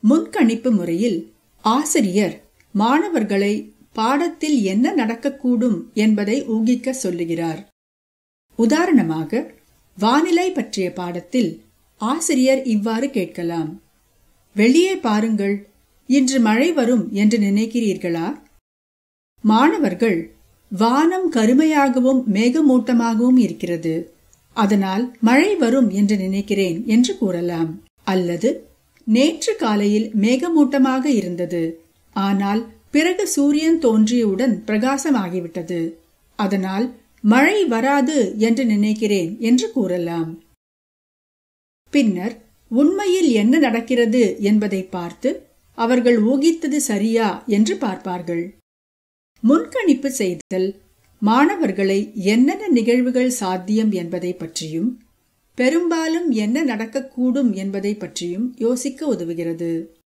முன்கணிப்பு முறையில் ஆசிரியர் மாணவர்களை பாடத்தில் என்ன நடக்கக்கூடும் என்பதை ஊகிக்க சொல்லுகிறார் உதாரணமாக வானிலை பற்றிய பாடத்தில் ஆசிரியர் இவ்வாறு கேட்கலாம் வெளியே பாருங்கள் இன்று மழை வரும் என்று நினைக்கிறீர்களா மாணவர்கள் வானம் கருமையாகவும் மேகமூட்டமாகவும் இருக்கிறது அதனால் மழை வரும் என்று நினைக்கிறேன் என்று கூறலாம் அல்லது நேற்று காலையில் மேகமூட்டமாக இருந்தது ஆனால் பிறகு சூரியன் தோன்றியவுடன் பிரகாசமாகிவிட்டது அதனால் மழை வராது என்று நினைக்கிறேன் என்று கூறலாம் பின்னர் உண்மையில் என்ன நடக்கிறது என்பதை பார்த்து அவர்கள் ஊகித்தது சரியா என்று பார்ப்பார்கள் முன்கணிப்பு செய்தல் மாணவர்களை என்னென்ன நிகழ்வுகள் சாத்தியம் என்பதை பற்றியும் பெரும்பாலும் என்ன நடக்கக்கூடும் என்பதை பற்றியும் யோசிக்க உதவுகிறது